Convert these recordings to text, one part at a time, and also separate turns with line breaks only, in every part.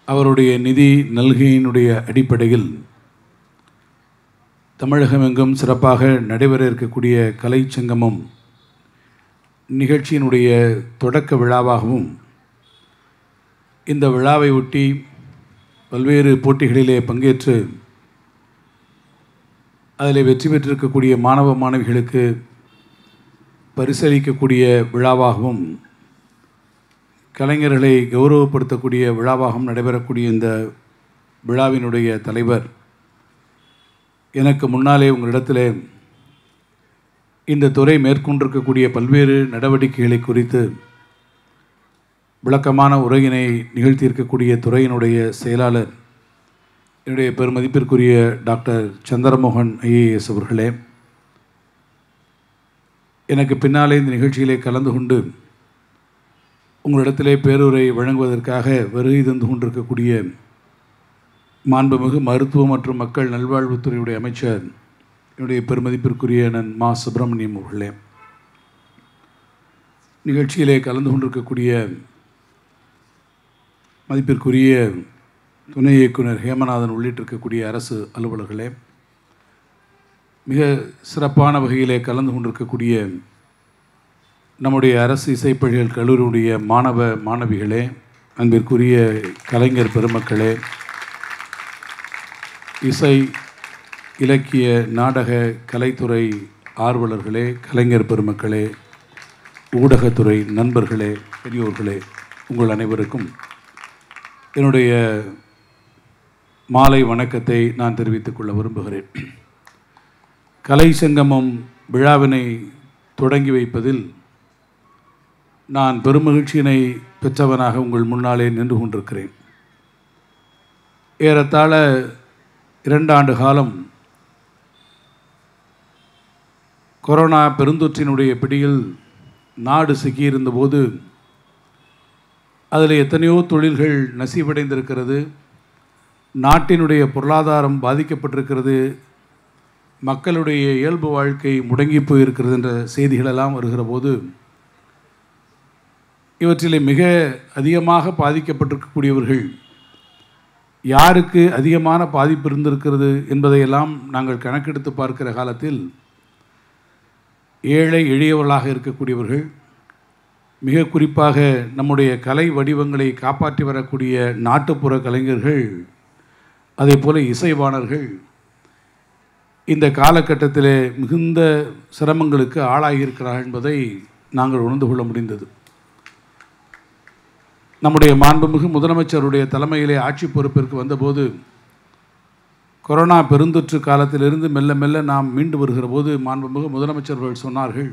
அவருடைய நிதி நல்கையினுடைய அடிப்படையில் தமிழகமெங்கும் சிறப்பாக நடைபெற இருக்கக்கூடிய கலை சங்கமம் நிகழ்ச்சியினுடைய தொடக்க விழாவாகவும் இந்த விழாவை ஒட்டி பல்வேறு போட்டிகளிலே பங்கேற்று அதில் வெற்றி பெற்றிருக்கக்கூடிய மாணவ மாணவிகளுக்கு பரிசளிக்கக்கூடிய விழாவாகவும் கலைஞர்களை கௌரவப்படுத்தக்கூடிய விழாவாகவும் நடைபெறக்கூடிய இந்த விழாவினுடைய தலைவர் எனக்கு முன்னாலே உங்களிடத்தில் இந்த துறை மேற்கொண்டிருக்கக்கூடிய பல்வேறு நடவடிக்கைகளை குறித்து விளக்கமான உரையினை நிகழ்த்தியிருக்கக்கூடிய துறையினுடைய செயலாளர் என்னுடைய பெருமதிப்பிற்குரிய டாக்டர் சந்திரமோகன் ஐஏஎஸ் அவர்களே எனக்கு பின்னாலே இந்த நிகழ்ச்சியிலே கலந்து கொண்டு உங்களிடத்திலே பேருரை வழங்குவதற்காக வருகை தந்து கொண்டிருக்கக்கூடிய மாண்புமிகு மருத்துவ மற்றும் மக்கள் நல்வாழ்வுத்துறையுடைய அமைச்சர் என்னுடைய பெருமதிப்பிற்குரிய நன் மா சுப்பிரமணியம் அவர்களே நிகழ்ச்சியிலே கலந்து கொண்டிருக்கக்கூடிய மதிப்பிற்குரிய துணை இயக்குனர் ஹேமநாதன் உள்ளிட்டிருக்கக்கூடிய அரசு அலுவலர்களே மிக சிறப்பான வகையிலே கலந்து கொண்டிருக்கக்கூடிய நம்முடைய அரசு இசைப்பள்ளிகள் கல்லூரியுடைய மாணவ மாணவிகளே அன்பிற்குரிய கலைஞர் பெருமக்களே இசை இலக்கிய நாடக கலைத்துறை ஆர்வலர்களே கலைஞர் பெருமக்களே ஊடகத்துறை நண்பர்களே பெரியோர்களே உங்கள் அனைவருக்கும் என்னுடைய மாலை வணக்கத்தை நான் தெரிவித்துக் கொள்ள விரும்புகிறேன் கலை சங்கமம் விழாவினை தொடங்கி வைப்பதில் நான் பெருமகிழ்ச்சியினை பெற்றவனாக உங்கள் முன்னாலே நின்று கொண்டிருக்கிறேன் ஏறத்தாழ இரண்டாண்டு காலம் கொரோனா பெருந்தொற்றினுடைய பிடியில் நாடு சிக்கியிருந்தபோது அதில் எத்தனையோ தொழில்கள் நசிவடைந்திருக்கிறது நாட்டினுடைய பொருளாதாரம் பாதிக்கப்பட்டிருக்கிறது மக்களுடைய இயல்பு வாழ்க்கை முடங்கி போயிருக்கிறது என்ற செய்திகளெல்லாம் வருகிற போது இவற்றிலே மிக அதிகமாக பாதிக்கப்பட்டிருக்கக்கூடியவர்கள் யாருக்கு அதிகமான பாதிப்பு இருந்திருக்கிறது என்பதையெல்லாம் நாங்கள் கணக்கெடுத்து பார்க்கிற காலத்தில் ஏழை எளியவர்களாக இருக்கக்கூடியவர்கள் மிக குறிப்பாக நம்முடைய கலை வடிவங்களை காப்பாற்றி வரக்கூடிய நாட்டுப்புற கலைஞர்கள் அதே போல இசைவாணர்கள் இந்த காலகட்டத்தில் மிகுந்த சிரமங்களுக்கு ஆளாகியிருக்கிறார்கள் என்பதை நாங்கள் உணர்ந்து கொள்ள முடிந்தது நம்முடைய மாண்புமிகு முதலமைச்சருடைய தலைமையிலே ஆட்சி பொறுப்பிற்கு வந்தபோது கொரோனா பெருந்தொற்று காலத்திலிருந்து மெல்ல மெல்ல நாம் மீண்டு வருகிற போது மாண்புமிகு முதலமைச்சர்கள் சொன்னார்கள்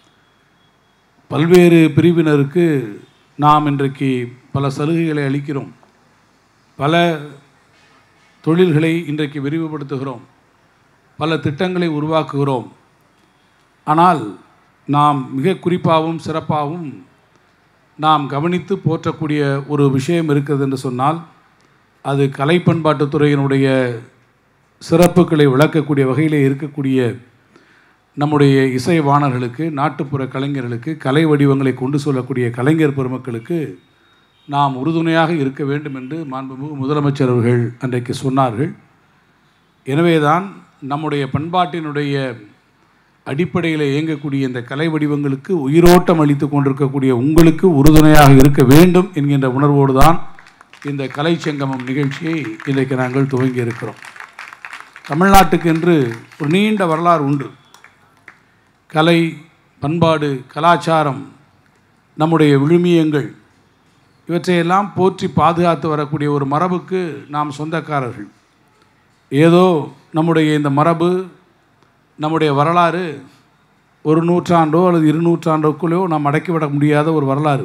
பல்வேறு பிரிவினருக்கு நாம் இன்றைக்கு பல சலுகைகளை அளிக்கிறோம் பல தொழில்களை இன்றைக்கு விரிவுபடுத்துகிறோம் பல திட்டங்களை உருவாக்குகிறோம் ஆனால் நாம் மிக குறிப்பாகவும் சிறப்பாகவும் நாம் கவனித்து போற்றக்கூடிய ஒரு விஷயம் இருக்கிறது என்று சொன்னால் அது கலை பண்பாட்டுத் துறையினுடைய சிறப்புகளை விளக்கக்கூடிய வகையில் இருக்கக்கூடிய நம்முடைய இசைவாணர்களுக்கு நாட்டுப்புற கலைஞர்களுக்கு கலை வடிவங்களை கொண்டு சொல்லக்கூடிய கலைஞர் பெருமக்களுக்கு நாம் உறுதுணையாக இருக்க வேண்டும் என்று மாண்புமிகு முதலமைச்சர் அவர்கள் அன்றைக்கு சொன்னார்கள் எனவேதான் நம்முடைய பண்பாட்டினுடைய அடிப்படையில் இயங்கக்கூடிய இந்த கலை வடிவங்களுக்கு உயிரோட்டம் அளித்து கொண்டிருக்கக்கூடிய உங்களுக்கு உறுதுணையாக இருக்க வேண்டும் என்கின்ற உணர்வோடு தான் இந்த கலை சங்கமம் நிகழ்ச்சியை இன்றைக்கு நாங்கள் துவங்கி இருக்கிறோம் தமிழ்நாட்டுக்கென்று ஒரு நீண்ட வரலாறு உண்டு கலை பண்பாடு கலாச்சாரம் நம்முடைய விழுமியங்கள் இவற்றையெல்லாம் போற்றி பாதுகாத்து வரக்கூடிய ஒரு மரபுக்கு நாம் சொந்தக்காரர்கள் ஏதோ நம்முடைய இந்த மரபு நம்முடைய வரலாறு ஒரு நூற்றாண்டோ அல்லது இரு நூற்றாண்டோக்குள்ளோ நாம் அடக்கிவிட முடியாத ஒரு வரலாறு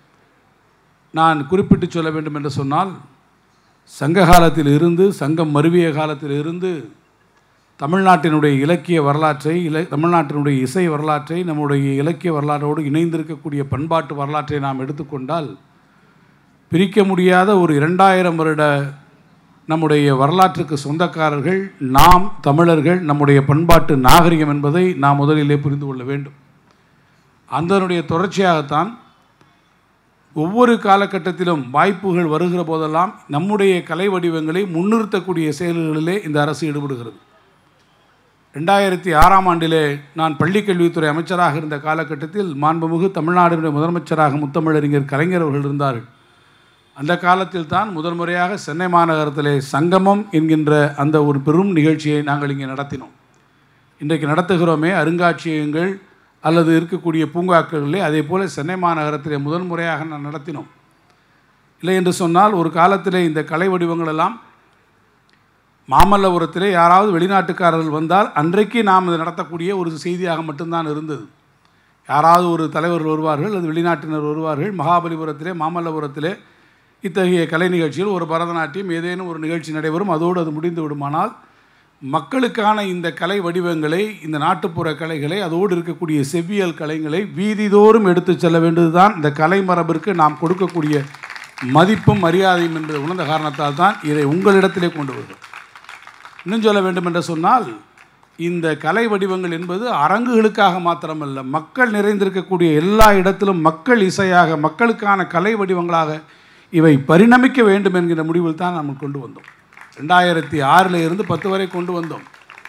நான் குறிப்பிட்டு சொல்ல வேண்டும் என்று சொன்னால் சங்க காலத்தில் இருந்து சங்கம் மருவிய காலத்தில் இருந்து தமிழ்நாட்டினுடைய இலக்கிய வரலாற்றை இல தமிழ்நாட்டினுடைய இசை வரலாற்றை நம்முடைய இலக்கிய வரலாற்றோடு இணைந்திருக்கக்கூடிய பண்பாட்டு வரலாற்றை நாம் எடுத்துக்கொண்டால் பிரிக்க முடியாத ஒரு இரண்டாயிரம் வருட நம்முடைய வரலாற்றுக்கு சொந்தக்காரர்கள் நாம் தமிழர்கள் நம்முடைய பண்பாட்டு நாகரிகம் என்பதை நாம் முதலிலே புரிந்து கொள்ள வேண்டும் அதனுடைய தொடர்ச்சியாகத்தான் ஒவ்வொரு காலகட்டத்திலும் வாய்ப்புகள் வருகிற போதெல்லாம் நம்முடைய கலை வடிவங்களை முன்னிறுத்தக்கூடிய செயல்களிலே இந்த அரசு ஈடுபடுகிறது ரெண்டாயிரத்தி ஆறாம் ஆண்டிலே நான் பள்ளிக்கல்வித்துறை அமைச்சராக இருந்த காலகட்டத்தில் மாண்புமிகு தமிழ்நாடுடைய முதலமைச்சராக முத்தமிழறிஞர் கலைஞர் அவர்கள் இருந்தார்கள் அந்த காலத்தில் தான் முதல் முறையாக சென்னை மாநகரத்திலே சங்கமம் என்கின்ற அந்த ஒரு பெரும் நிகழ்ச்சியை நாங்கள் இங்கே நடத்தினோம் இன்றைக்கு நடத்துகிறோமே அருங்காட்சியகங்கள் அல்லது இருக்கக்கூடிய பூங்காக்களிலே அதே போல் சென்னை மாநகரத்திலே முதல் முறையாக நான் நடத்தினோம் இல்லை என்று சொன்னால் ஒரு காலத்திலே இந்த கலை வடிவங்கள் எல்லாம் மாமல்லபுரத்திலே யாராவது வெளிநாட்டுக்காரர்கள் வந்தால் அன்றைக்கு நாம் இதை நடத்தக்கூடிய ஒரு செய்தியாக மட்டும்தான் இருந்தது யாராவது ஒரு தலைவர்கள் வருவார்கள் அல்லது வெளிநாட்டினர் வருவார்கள் மகாபலிபுரத்திலே மாமல்லபுரத்திலே இத்தகைய கலை நிகழ்ச்சியில் ஒரு பரதநாட்டியம் ஏதேனும் ஒரு நிகழ்ச்சி நடைபெறும் அதோடு அது முடிந்து விடுமானால் மக்களுக்கான இந்த கலை வடிவங்களை இந்த நாட்டுப்புற கலைகளை அதோடு இருக்கக்கூடிய செவ்வியல் கலைகளை வீதிதோறும் எடுத்துச் செல்ல வேண்டியதுதான் இந்த கலை மரபிற்கு நாம் கொடுக்கக்கூடிய மதிப்பும் மரியாதையும் என்பதை உணர்ந்த காரணத்தால் தான் இதை உங்களிடத்திலே கொண்டு வருகிறோம் இன்னும் சொல்ல வேண்டும் என்று சொன்னால் இந்த கலை வடிவங்கள் என்பது அரங்குகளுக்காக மாத்திரமல்ல மக்கள் நிறைந்திருக்கக்கூடிய எல்லா இடத்திலும் மக்கள் இசையாக மக்களுக்கான கலை வடிவங்களாக இவை பரிணமிக்க வேண்டும் என்கிற முடிவில் தான் நாம் கொண்டு வந்தோம் ரெண்டாயிரத்தி ஆறில் இருந்து பத்து வரை கொண்டு வந்தோம்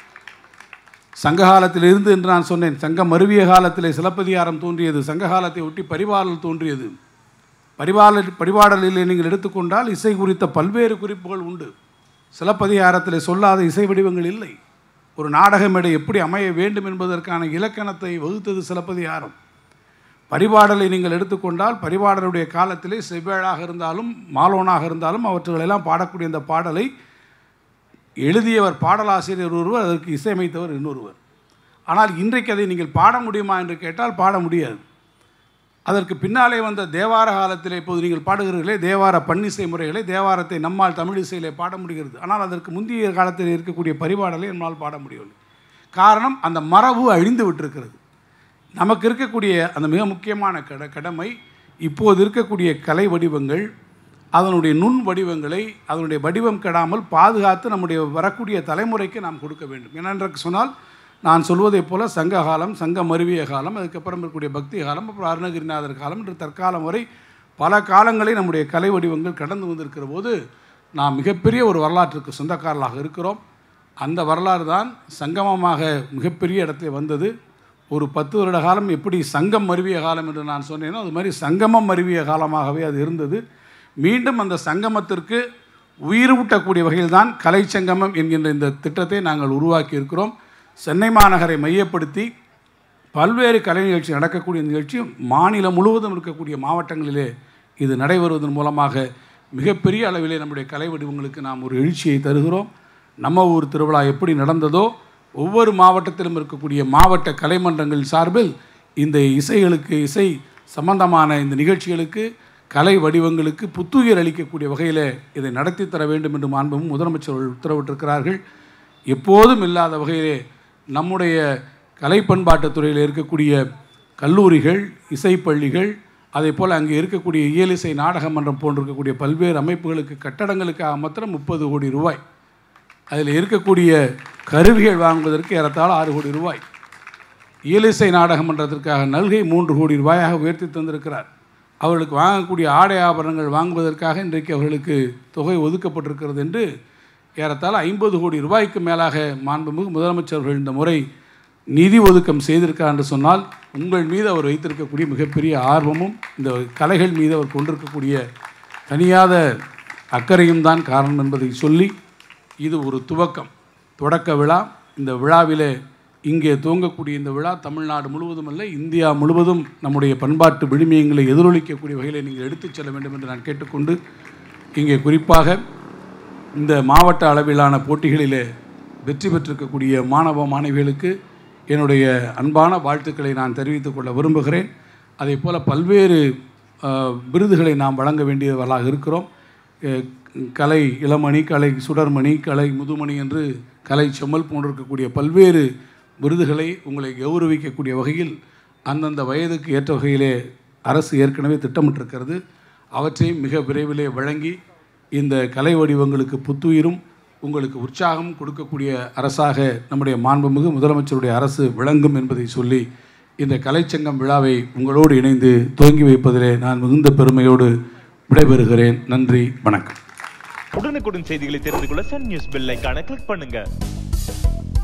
சங்க காலத்தில் இருந்து என்று நான் சொன்னேன் சங்கம் மருவிய காலத்திலே சிலப்பதிகாரம் தோன்றியது சங்க காலத்தை ஒட்டி பரிபாடல் தோன்றியது பரிபாடல் பரிபாடலில் நீங்கள் எடுத்துக்கொண்டால் இசை குறித்த பல்வேறு குறிப்புகள் உண்டு சிலப்பதிகாரத்தில் சொல்லாத இசை வடிவங்கள் இல்லை ஒரு நாடக மேடை எப்படி அமைய வேண்டும் என்பதற்கான இலக்கணத்தை வகுத்தது சிலப்பதிகாரம் பரிபாடலை நீங்கள் எடுத்துக்கொண்டால் பரிபாடலுடைய காலத்திலே செவ்வேளாக இருந்தாலும் மாலோனாக இருந்தாலும் அவற்றுகளெல்லாம் பாடக்கூடிய இந்த பாடலை எழுதியவர் பாடலாசிரியர் ஒருவர் அதற்கு இசையமைத்தவர் இன்னொருவர் ஆனால் இன்றைக்கு அதை நீங்கள் பாட முடியுமா என்று கேட்டால் பாட முடியாது அதற்கு பின்னாலே வந்த தேவார காலத்திலே இப்போது நீங்கள் பாடுகிறீர்களே தேவார பன்னிசை முறைகளை தேவாரத்தை நம்மால் தமிழ் இசையிலே பாட முடிகிறது ஆனால் அதற்கு முந்தைய காலத்தில் இருக்கக்கூடிய பரிபாடலை நம்மால் பாட முடியவில்லை காரணம் அந்த மரபு அழிந்து விட்டிருக்கிறது நமக்கு இருக்கக்கூடிய அந்த மிக முக்கியமான கட கடமை இப்போது இருக்கக்கூடிய கலை வடிவங்கள் அதனுடைய நுண் வடிவங்களை அதனுடைய வடிவம் கெடாமல் பாதுகாத்து நம்முடைய வரக்கூடிய தலைமுறைக்கு நாம் கொடுக்க வேண்டும் ஏனென்று சொன்னால் நான் சொல்வதைப் போல சங்க காலம் சங்க மருவிய காலம் அதுக்கப்புறம் இருக்கக்கூடிய பக்தி காலம் அப்புறம் அருணகிரிநாதர் காலம் என்று தற்காலம் வரை பல காலங்களை நம்முடைய கலை வடிவங்கள் கடந்து வந்திருக்கிற போது நாம் மிகப்பெரிய ஒரு வரலாற்றுக்கு சொந்தக்காரர்களாக இருக்கிறோம் அந்த வரலாறு தான் சங்கமமாக மிகப்பெரிய இடத்துல வந்தது ஒரு பத்து வருட காலம் எப்படி சங்கம் மருவிய காலம் என்று நான் சொன்னேனோ அது மாதிரி சங்கமம் மருவிய காலமாகவே அது இருந்தது மீண்டும் அந்த சங்கமத்திற்கு உயிர் ஊட்டக்கூடிய வகையில் தான் கலை சங்கமம் என்கின்ற இந்த திட்டத்தை நாங்கள் உருவாக்கி இருக்கிறோம் சென்னை மாநகரை மையப்படுத்தி பல்வேறு கலை நிகழ்ச்சி நடக்கக்கூடிய நிகழ்ச்சி மாநிலம் முழுவதும் இருக்கக்கூடிய மாவட்டங்களிலே இது நடைபெறுவதன் மூலமாக மிகப்பெரிய அளவிலே நம்முடைய கலை வடிவங்களுக்கு நாம் ஒரு எழுச்சியை தருகிறோம் நம்ம ஊர் திருவிழா எப்படி நடந்ததோ ஒவ்வொரு மாவட்டத்திலும் இருக்கக்கூடிய மாவட்ட கலைமன்றங்கள் சார்பில் இந்த இசைகளுக்கு இசை சம்பந்தமான இந்த நிகழ்ச்சிகளுக்கு கலை வடிவங்களுக்கு புத்துயிர் அளிக்கக்கூடிய வகையில் இதை நடத்தி தர வேண்டும் என்று மாண்பும் முதலமைச்சர் அவர்கள் உத்தரவிட்டிருக்கிறார்கள் எப்போதும் இல்லாத வகையிலே நம்முடைய கலை பண்பாட்டுத் துறையில் இருக்கக்கூடிய கல்லூரிகள் இசைப்பள்ளிகள் அதே போல் அங்கே இருக்கக்கூடிய இயலிசை நாடக மன்றம் போன்றிருக்கக்கூடிய பல்வேறு அமைப்புகளுக்கு கட்டடங்களுக்காக மாத்திரம் முப்பது கோடி ரூபாய் அதில் இருக்கக்கூடிய கருவிகள் வாங்குவதற்கு ஏறத்தாழ ஆறு கோடி ரூபாய் இயலிசை நாடக மன்றத்திற்காக நல்கை மூன்று கோடி ரூபாயாக உயர்த்தி தந்திருக்கிறார் அவர்களுக்கு வாங்கக்கூடிய ஆடை ஆபரணங்கள் வாங்குவதற்காக இன்றைக்கு அவர்களுக்கு தொகை ஒதுக்கப்பட்டிருக்கிறது என்று ஏறத்தாழ ஐம்பது கோடி ரூபாய்க்கு மேலாக மாண்புமிகு முதலமைச்சர்கள் இந்த முறை நிதி ஒதுக்கம் செய்திருக்கார் என்று சொன்னால் உங்கள் மீது அவர் வைத்திருக்கக்கூடிய மிகப்பெரிய ஆர்வமும் இந்த கலைகள் மீது அவர் கொண்டிருக்கக்கூடிய தனியாத அக்கறையும் தான் காரணம் என்பதை சொல்லி இது ஒரு துவக்கம் தொடக்க விழா இந்த விழாவிலே இங்கே துவங்கக்கூடிய இந்த விழா தமிழ்நாடு முழுவதும் அல்ல இந்தியா முழுவதும் நம்முடைய பண்பாட்டு விழுமியங்களை எதிரொலிக்கக்கூடிய வகையில் நீங்கள் எடுத்துச் செல்ல வேண்டும் என்று நான் கேட்டுக்கொண்டு இங்கே குறிப்பாக இந்த மாவட்ட அளவிலான போட்டிகளிலே வெற்றி பெற்றிருக்கக்கூடிய மாணவ மாணவிகளுக்கு என்னுடைய அன்பான வாழ்த்துக்களை நான் தெரிவித்துக் கொள்ள விரும்புகிறேன் அதே போல் பல்வேறு அஹ், விருதுகளை நாம் வழங்க வேண்டியவர்களாக இருக்கிறோம் அஹ், கலை இளமணி கலை சுடர்மணி கலை முதுமணி என்று கலை செம்மல் போன்றிருக்கக்கூடிய பல்வேறு விருதுகளை உங்களை கௌரவிக்கக்கூடிய வகையில் அந்தந்த வயதுக்கு ஏற்ற வகையிலே அரசு ஏற்கனவே திட்டமிட்டிருக்கிறது அவற்றை மிக விரைவிலே வழங்கி இந்த கலை வடிவங்களுக்கு புத்துயிரும் உங்களுக்கு உற்சாகம் கொடுக்கக்கூடிய அரசாக நம்முடைய மாண்புமிகு முதலமைச்சருடைய அரசு விளங்கும் என்பதை சொல்லி இந்த கலைச்சங்கம் விழாவை உங்களோடு இணைந்து துவங்கி வைப்பதிலே நான் மிகுந்த பெருமையோடு விடைபெறுகிறேன் நன்றி வணக்கம்
உடனுக்குடன் செய்திகளை தெரிந்து கொள்ள சன் நியூஸ் பெல் ஐகானை கிளிக் பண்ணுங்க